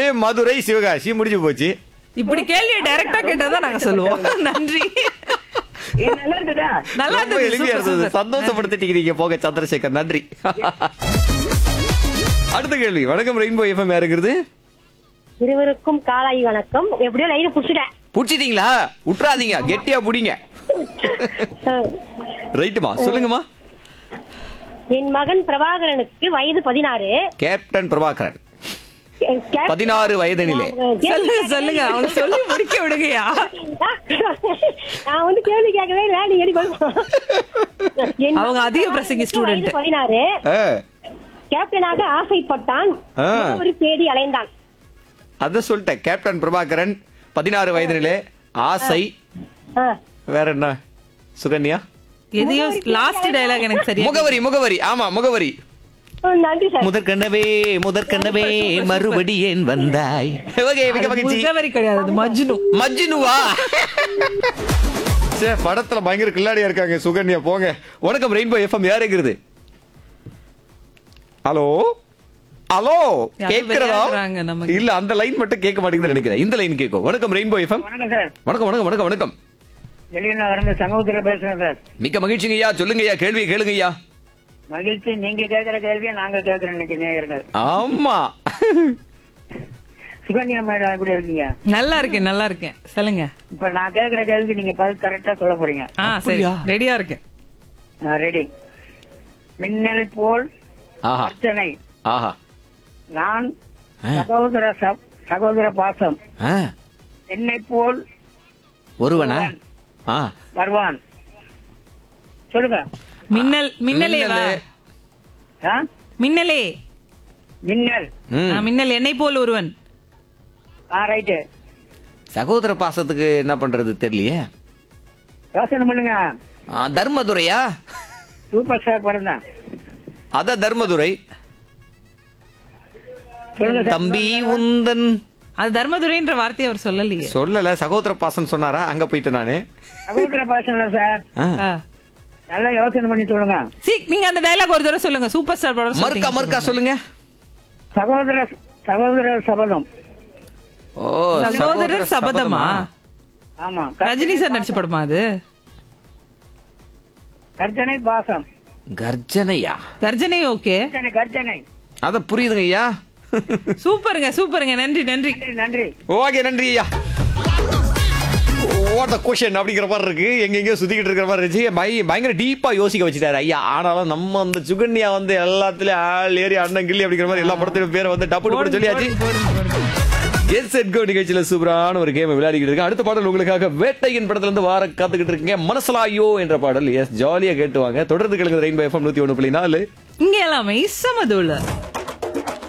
அதே மதுரை சிவகாசி முடிஞ்சு போச்சு இப்படி கேள்வியை டைரக்டா கேட்டாதான் நாங்க சொல்லுவோம் நன்றி இது நல்லா இருக்குதா நல்லா ரொம்ப இருந்தது எளிமையா super, இருந்தது super. சந்தோஷப்படுத்திட்டீங்க நீங்க போக சந்திரசேகர் நன்றி அடுத்த கேள்வி வணக்கம் ரெயின்போ எஃப்எம் யாருங்கிறது இருவருக்கும் காலை வணக்கம் எப்படியோ லைன் புடிச்சிட்டேன் புடிச்சிட்டீங்களா விட்டுறாதீங்க கெட்டியா புடிங்க ரைட்டுமா சொல்லுங்கம்மா என் மகன் பிரபாகரனுக்கு வயது பதினாறு கேப்டன் பிரபாகரன் பதினாறு வயதனிலே சொல்லுங்க சொல்லுங்க அவங்க சொல்லி முடிக்க விடுங்கயா நான் வந்து கேள்வி கேட்கவே இல்லை நீ எடி பதில் என் அவங்க அதிக மகன் பிரசங்கி வயது student. பதினாறு ஆ, கேப்டனாக ஆசைப்பட்டான் ஆ. ஒரு தேடி அலைந்தான் அதான் சொல்லிட்டேன் கேப்டன் பிரபாகரன் பதினாறு வயதினிலே ஆசை ஆ. வேற என்ன சுகன்யா எதையோ லாஸ்ட் டயலாக் எனக்கு சரியா முகவரி முகவரி ஆமா முகவரி நன்றி சார் முதற்கண்டவே முதற்கண்டவே மறுபடி ஏன் வந்தாய் ஓகே மிக மகிழ்ச்சி முகவரி கிடையாது அது மஜ்னு மஜ்னுவா சே படத்துல பயங்கர கில்லாடியா இருக்காங்க சுகன்யா போங்க வணக்கம் ரெயின்போ எஃப்எம் யாருங்கிறது ஹலோ ஹலோ யாரோ கேக்குறதா விளையாடுறாங்க நமக்கு. இல்ல அந்த லைன் மட்டும் கேட்க மாட்டேங்குதுன்னு நினைக்கிறேன் இந்த லைன் கேட்கும் வணக்கம் ரெயின்போ எஃப்எம் வணக்கம் சார் வணக்கம் வணக்கம் வணக்கம் வணக்கம் வெளியூர்ல இருந்து சமூகத்துல பேசுறேன் சார் மிக்க மகிழ்ச்சிங்க ஐயா சொல்லுங்க ஐயா கேள்வி கேளுங்க ஐயா மகிழ்ச்சி நீங்க கேக்குற கேள்வியை நாங்க கேக்குறோம் இன்னைக்கு நேயர்கள் ஆமா சுகன்யா மேடம் எப்படி இருக்கீங்க நல்லா இருக்கேன் நல்லா இருக்கேன் சொல்லுங்க இப்ப நான் கேக்குற கேள்விக்கு நீங்க பதில் கரெக்டா சொல்ல போறீங்க ஆ சரி அப்படியா? ரெடியா இருக்கேன் ரெடி மின்னல் போல் ஆஹா அர்ச்சனை ஆஹா நான் ஆ. சகோதர சப்- சகோதர பாசம் ஆ, என்னை போல் ஒருவனா ஆ வருவான் சொல்லுங்க மின்னல் மின்னலே வா மின்னலே. ஆ? மின்னலே மின்னல் ம். ஆ, மின்னல் என்னை போல் ஒருவன் ஆ ரைட்டு சகோதர பாசத்துக்கு என்ன பண்றது தெரியலையே யோசனை பண்ணுங்க ஆ, தர்மதுரையா சூப்பர் ஸ்டார் படம் தான் அத தர்மதுரை சொல்லுங்க சார். தம்பி உந்தன் அது தர்மதுரைன்ற வார்த்தையை அவர் சொல்லலையே சொல்லல சகோதர பாசம் சொன்னாரா அங்க போயிட்டு நானு சகோதர பாசம் சார் ஆ. ஆ. நல்லா யோசனை பண்ணி சொல்லுங்க சீ நீங்க அந்த டயலாக் ஒரு தடவை சொல்லுங்க சூப்பர் ஸ்டார் படம் மறுக்கா சொல்லிட்டீங்க. மறுக்கா சொல்லுங்க சகோதர சகோதர சபதம் ஓ சகோதரர் சபதமா ஆமா ரஜினி சார் நடிச்ச படமா அது கர்ஜனை பாசம் கர்ஜனையா கர்ஜனை ஓகே கர்ஜனை கர்ஜனை அத புரியுதுங்க ஐயா சூப்பருங்க சூப்பருங்க நன்றி நன்றி நன்றி, நன்றி ஓகே நன்றி ஐயா ஓட்ட கொஷன் அப்படிங்கிற மாதிரி இருக்கு எங்க எங்கேயோ சுத்திக்கிட்டு இருக்கிற மாதிரி இருந்துச்சு பய- பயங்கர டீப்பா யோசிக்க வச்சுட்டாரு ஐயா ஆனாலும் நம்ம அந்த சுகன்யா வந்து எல்லாத்துலயும் ஆள் ஏறி அண்ணன் கிள்ளி அப்படிங்கிற மாதிரி எல்லா படத்திலும் பேரை வந்து டப்பு டப்பு சொல்லியாச்சு எஸ் செட் கோ நிகழ்ச்சியில சூப்பரான ஒரு கேம் விளையாடிக்கிட்டு இருக்கு அடுத்த பாடல் உங்களுக்காக வேட்டையின் படத்துல இருந்து வார காத்துக்கிட்டு இருக்கீங்க மனசலாயோ என்ற பாடல் எஸ் ஜாலியா கேட்டுவாங்க தொடர்ந்து கிழங்கு ரெயின்போ எஃப்எம் நூத்தி ஒண்ணு புள்ளி நாலு இங்க எல்லாமே சமதுள்ள